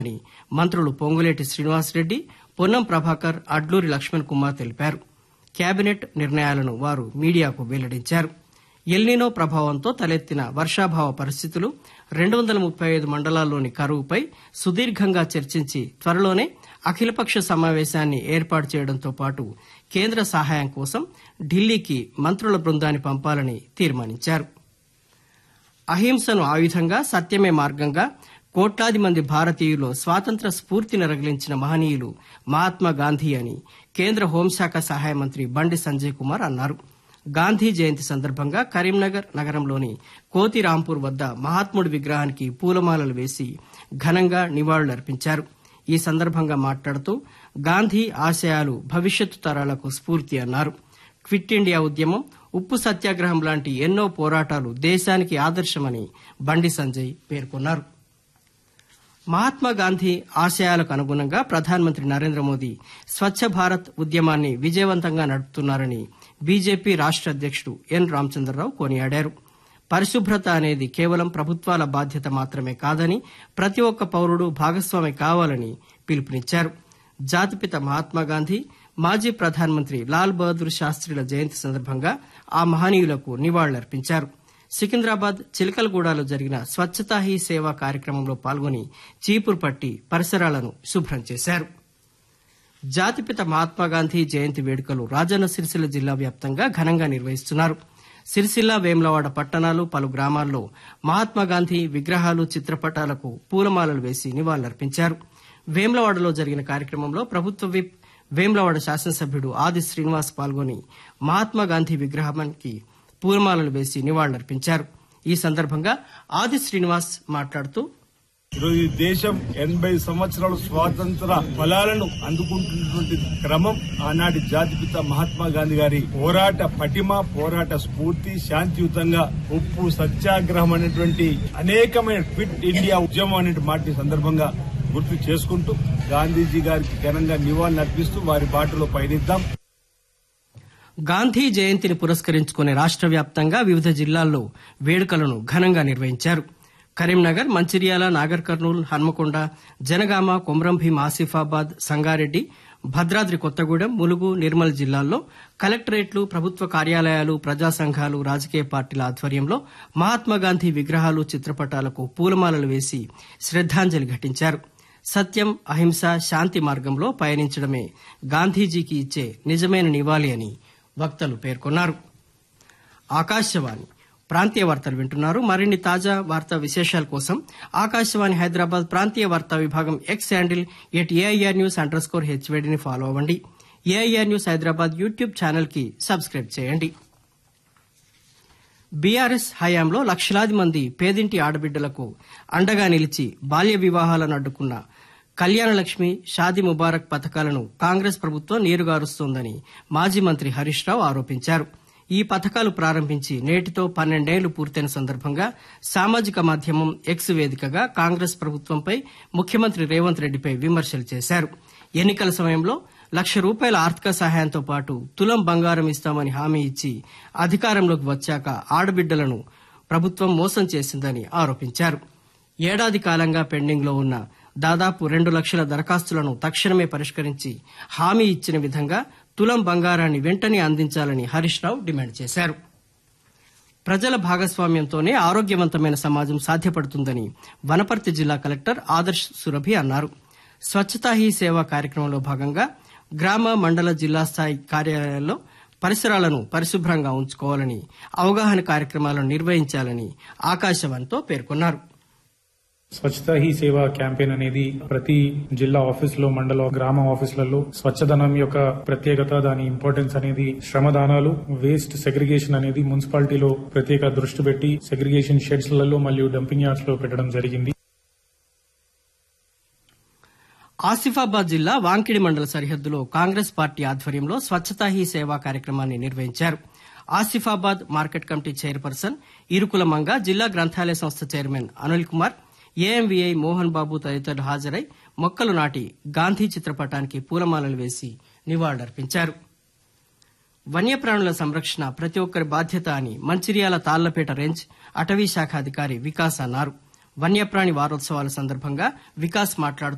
అని మంత్రులు పొంగులేటి శ్రీనివాసరెడ్డి పొన్నం ప్రభాకర్ అడ్లూరి లక్ష్మణ్ కుమార్ తెలిపారు కేబినెట్ నిర్ణయాలను వారు మీడియాకు వెల్లడించారు ఎల్నినో ప్రభావంతో తలెత్తిన వర్షాభావ పరిస్థితులు రెండు వందల ముప్పై ఐదు మండలాల్లోని కరువుపై సుదీర్ఘంగా చర్చించి త్వరలోనే అఖిలపక్ష సమావేశాన్ని ఏర్పాటు చేయడంతో పాటు కేంద్ర సహాయం కోసం ఢిల్లీకి మంత్రుల బృందాన్ని పంపాలని తీర్మానించారు అహింసను ఆయుధంగా సత్యమే మార్గంగా కోట్లాది మంది భారతీయులు స్వాతంత్ర స్ఫూర్తిని రగిలించిన మహనీయులు మహాత్మా గాంధీ అని కేంద్ర హోంశాఖ సహాయ మంత్రి బండి సంజయ్ కుమార్ అన్నారు గాంధీ జయంతి సందర్భంగా కరీంనగర్ నగరంలోని కోతిరాంపూర్ వద్ద మహాత్ముడి విగ్రహానికి పూలమాలలు వేసి ఘనంగా నివాళులర్పించారు ఈ సందర్భంగా మాట్లాడుతూ గాంధీ ఆశయాలు భవిష్యత్తు తరాలకు స్ఫూర్తి అన్నారు క్విట్ ఇండియా ఉద్యమం ఉప్పు సత్యాగ్రహం లాంటి ఎన్నో పోరాటాలు దేశానికి ఆదర్శమని బండి సంజయ్ పేర్కొన్నారు మహాత్మా గాంధీ ఆశయాలకు అనుగుణంగా ప్రధానమంత్రి నరేంద్ర మోదీ స్వచ్ఛ భారత్ ఉద్యమాన్ని విజయవంతంగా నడుపుతున్నారని బీజేపీ రాష్ట అధ్యక్షుడు ఎన్ రామచంద్రరావు కొనియాడారు పరిశుభ్రత అనేది కేవలం ప్రభుత్వాల బాధ్యత మాత్రమే కాదని ప్రతి ఒక్క పౌరుడు భాగస్వామి కావాలని పిలుపునిచ్చారు జాతిపిత మహాత్మా గాంధీ మాజీ ప్రధానమంత్రి లాల్ బహదూర్ శాస్త్రిల జయంతి సందర్భంగా ఆ మహనీయులకు నివాళులర్పించారు సికింద్రాబాద్ చిలకలగూడలో జరిగిన స్వచ్ఛతా హీ సేవ కార్యక్రమంలో పాల్గొని చీపురు పట్టి పరిసరాలను శుభ్రం చేశారు జాతిపిత మహాత్మాగాంధీ జయంతి వేడుకలు రాజన్న సిరిసిల్ల జిల్లా వ్యాప్తంగా ఘనంగా నిర్వహిస్తున్నారు సిరిసిల్ల వేములవాడ పట్టణాలు పలు గ్రామాల్లో మహాత్మాగాంధీ విగ్రహాలు చిత్రపటాలకు పూలమాలలు వేసి నివాళులర్పించారు వేములవాడలో జరిగిన కార్యక్రమంలో ప్రభుత్వ విప్ వేములవాడ శాసనసభ్యుడు ఆది శ్రీనివాస్ పాల్గొని మహాత్మాగాంధీ విగ్రహానికి పూలమాలలు వేసి నివాళులర్పించారు ఈ సందర్భంగా ఆది శ్రీనివాస్ మాట్లాడుతూ ఈరోజు ఈ దేశం ఎనభై సంవత్సరాల స్వాతంత్ర ఫలాలను అందుకుంటున్నటువంటి క్రమం ఆనాటి జాతిపిత మహాత్మా గాంధీ గారి పోరాట పటిమ పోరాట స్ఫూర్తి శాంతియుతంగా ఉప్పు సత్యాగ్రహం అనేటువంటి అనేకమైన క్విట్ ఇండియా ఉద్యమం అనే మాట సందర్భంగా గుర్తు చేసుకుంటూ గాంధీజీ గారికి ఘనంగా నివాళులు అర్పిస్తూ వారి బాటలో పయనిద్దాం గాంధీ జయంతిని పురస్కరించుకుని రాష్ట్ర వ్యాప్తంగా వివిధ జిల్లాల్లో వేడుకలను ఘనంగా నిర్వహించారు కరీంనగర్ మంచిర్యాల నాగర్ కర్నూల్ హన్మకొండ జనగామ కొమరంభీం ఆసిఫాబాద్ సంగారెడ్డి భద్రాద్రి కొత్తగూడెం ములుగు నిర్మల్ జిల్లాల్లో కలెక్టరేట్లు ప్రభుత్వ కార్యాలయాలు ప్రజా సంఘాలు రాజకీయ పార్టీల ఆధ్వర్యంలో మహాత్మాగాంధీ విగ్రహాలు చిత్రపటాలకు పూలమాలలు వేసి శ్రద్దాంజలి ఘటించారు సత్యం అహింస శాంతి మార్గంలో పయనించడమే గాంధీజీకి ఇచ్చే నిజమైన నివాళి అని వక్తలు పేర్కొన్నారు ఆకాశవాణి ప్రాంతీయ వార్తలు వింటున్నారు మరిన్ని తాజా వార్తా విశేషాల కోసం ఆకాశవాణి హైదరాబాద్ ప్రాంతీయ వార్తా విభాగం X handle at AIR news underscore హెచ్వేడిని ఫాలో అవ్వండి AIR news Hyderabad YouTube channel కి సబ్స్క్రైబ్ చేయండి బీఆర్ఎస్ హయాంలో లక్షలాది మంది పేదింటి ఆడబిడ్డలకు అండగా నిలిచి బాల్య వివాహాలను అడ్డుకున్న కళ్యాణలక్ష్మి షాదీ ముబారక్ పథకాలను కాంగ్రెస్ ప్రభుత్వం నీరుగారుస్తోందని మాజీ మంత్రి హరీష్ రావు ఆరోపించారు ఈ పథకాలు ప్రారంభించి నేటితో పన్నెండేళ్లు పూర్తయిన సందర్భంగా సామాజిక మాధ్యమం ఎక్స్ వేదికగా కాంగ్రెస్ ప్రభుత్వంపై ముఖ్యమంత్రి రేవంత్ రెడ్డిపై విమర్శలు చేశారు ఎన్నికల సమయంలో లక్ష రూపాయల ఆర్థిక సహాయంతో పాటు తులం బంగారం ఇస్తామని హామీ ఇచ్చి అధికారంలోకి వచ్చాక ఆడబిడ్డలను ప్రభుత్వం మోసం చేసిందని ఆరోపించారు ఏడాది కాలంగా పెండింగ్ లో ఉన్న దాదాపు రెండు లక్షల దరఖాస్తులను తక్షణమే పరిష్కరించి హామీ ఇచ్చిన విధంగా తులం బంగారాన్ని వెంటనే అందించాలని హరీష్ రావు డిమాండ్ చేశారు ప్రజల భాగస్వామ్యంతోనే ఆరోగ్యవంతమైన సమాజం సాధ్యపడుతుందని వనపర్తి జిల్లా కలెక్టర్ ఆదర్శ్ సురభి అన్నారు స్వచ్ఛతా హీ సేవ కార్యక్రమంలో భాగంగా గ్రామ మండల జిల్లా స్థాయి కార్యాలయాల్లో పరిసరాలను పరిశుభ్రంగా ఉంచుకోవాలని అవగాహన కార్యక్రమాలను నిర్వహించాలని ఆకాశవాణితో పేర్కొన్నారు స్వచ్ఛత హీ సేవ క్యాంపెయిన్ అనేది ప్రతి జిల్లా ఆఫీస్ లో మండల గ్రామ ఆఫీసులలో స్వచ్ఛదనం యొక్క ప్రత్యేకత దాని ఇంపార్టెన్స్ అనేది శ్రమదానాలు వేస్ట్ సెగ్రిగేషన్ అనేది మున్సిపాలిటీలో ప్రత్యేక దృష్టి పెట్టి సెగ్రిగేషన్ షెడ్స్ లలో మరియు డంపింగ్ యార్డ్స్ లో పెట్టడం జరిగింది ఆసిఫాబాద్ జిల్లా వాంకిడి మండల సరిహద్దులో కాంగ్రెస్ పార్టీ ఆధ్వర్యంలో స్వచ్ఛతా హీ సేవా కార్యక్రమాన్ని నిర్వహించారు Asifabad market committee chairperson Irukula Manga జిల్లా గ్రంథాలయ సంస్థ చైర్మన్ అనిల్ కుమార్ ఏఎంవీఐ మోహన్ బాబు తదితరులు హాజరై మొక్కలు నాటి గాంధీ చిత్రపటానికి పూలమాలలు వేసి నివాళులర్పించారు వన్యప్రాణుల సంరక్షణ ప్రతి ఒక్కరి బాధ్యత అని మంచిర్యాల తాళ్లపేట రేంజ్ అటవీ శాఖ అధికారి వికాస్ అన్నారు వన్యప్రాణి వారోత్సవాల సందర్భంగా వికాస్ మాట్లాడుతూ